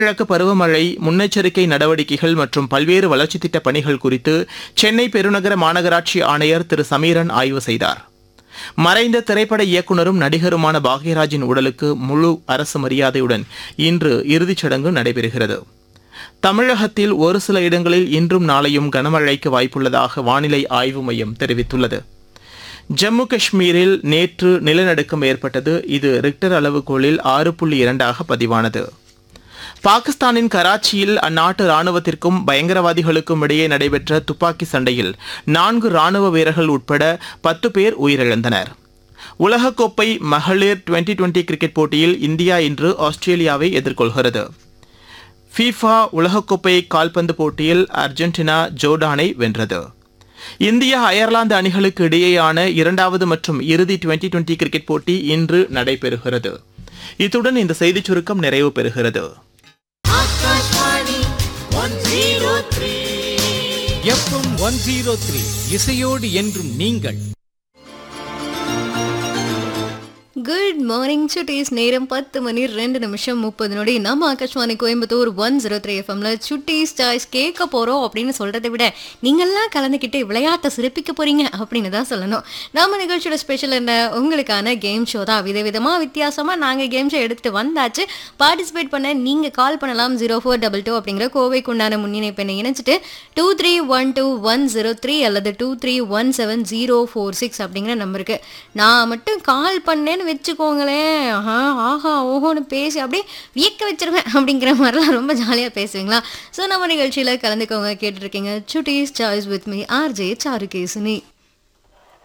வடகிழக்கு பருவமழை முன்னெச்சரிக்கை நடவடிக்கைகள் மற்றும் பல்வேறு வளர்ச்சித் திட்டப் பணிகள் குறித்து சென்னை பெருநகர மாநகராட்சி ஆணையர் திரு சமீரன் ஆய்வு செய்தார் மறைந்த திரைப்பட இயக்குனரும் நடிகருமான பாக்யராஜின் உடலுக்கு முழு அரசு மரியாதையுடன் இன்று இறுதிச் சடங்கு நடைபெறுகிறது தமிழகத்தில் ஒரு சில இடங்களில் இன்றும் நாளையும் கனமழைக்கு வாய்ப்புள்ளதாக வானிலை ஆய்வு மையம் தெரிவித்துள்ளது ஜம்மு காஷ்மீரில் நேற்று நிலநடுக்கம் ஏற்பட்டது இது ரிக்டர் அளவுகோலில் ஆறு புள்ளி இரண்டாக பதிவானது பாகிஸ்தானின் கராச்சியில் அந்நாட்டு ராணுவத்திற்கும் பயங்கரவாதிகளுக்கும் இடையே நடைபெற்ற துப்பாக்கி சண்டையில் நான்கு ராணுவ வீரர்கள் உட்பட பத்து பேர் உயிரிழந்தனர் உலகக்கோப்பை மகளிர் டுவெண்டி டுவெண்டி கிரிக்கெட் போட்டியில் இந்தியா இன்று ஆஸ்திரேலியாவை எதிர்கொள்கிறது ஃபீஃபா உலகக்கோப்பை கால்பந்து போட்டியில் அர்ஜென்டினா ஜோர்டானை வென்றது இந்தியா அயர்லாந்து அணிகளுக்கு இடையேயான இரண்டாவது மற்றும் இறுதி டுவெண்டி டுவெண்டி கிரிக்கெட் போட்டி இன்று நடைபெறுகிறது இத்துடன் இந்த செய்திச் சுருக்கம் நிறைவு பெறுகிறது Akashvani one zero three FM one zero three இசையோடு என்றும் நீங்கள் குட் மார்னிங் சுட்டீஸ் நேரம் பத்து மணி ரெண்டு நிமிஷம் முப்பது நொடி நம்ம Akashvani Coimbatore one zero three எஃப்எம்ல சுட்டீஸ் சாய்ஸ் கேட்க போறோம் அப்படின்னு சொல்றதை விட நீங்கள்லாம் கலந்துக்கிட்டு விளையாட்டை சிறப்பிக்க போறீங்க அப்படின்னு தான் சொல்லணும் நம்ம நிகழ்ச்சியோட ஸ்பெஷல் என்ன உங்களுக்கான கேம் ஷோ தான் விதவிதமா வித்தியாசமா நாங்க கேம் ஷோ எடுத்துட்டு வந்தாச்சு பார்ட்டிசிபேட் பண்ண நீங்க கால் பண்ணலாம் ஜீரோ ஃபோர் டபுள் டூ அப்படிங்கிற கோவைக்கு உண்டான முன்னிணைப்பெண்ணை இணைச்சிட்டு two three one two one zero three அல்லது two three one seven zero four six அப்படிங்கிற நம்பருக்கு நான் மட்டும் கால் பண்ணேன்னு வச்சுக்கோங்களேன் ஆஹா ஆஹா ஓஹோன்னு பேசி அப்படியே வியக்க வச்சிருவேன் அப்படிங்கிற மாதிரிலாம் ரொம்ப ஜாலியாக பேசுவீங்களா ஸோ நம்ம நிகழ்ச்சியில் கலந்துக்கோங்க கேட்டுருக்கீங்க சுட்டீஸ் choice with me RJ Charukesini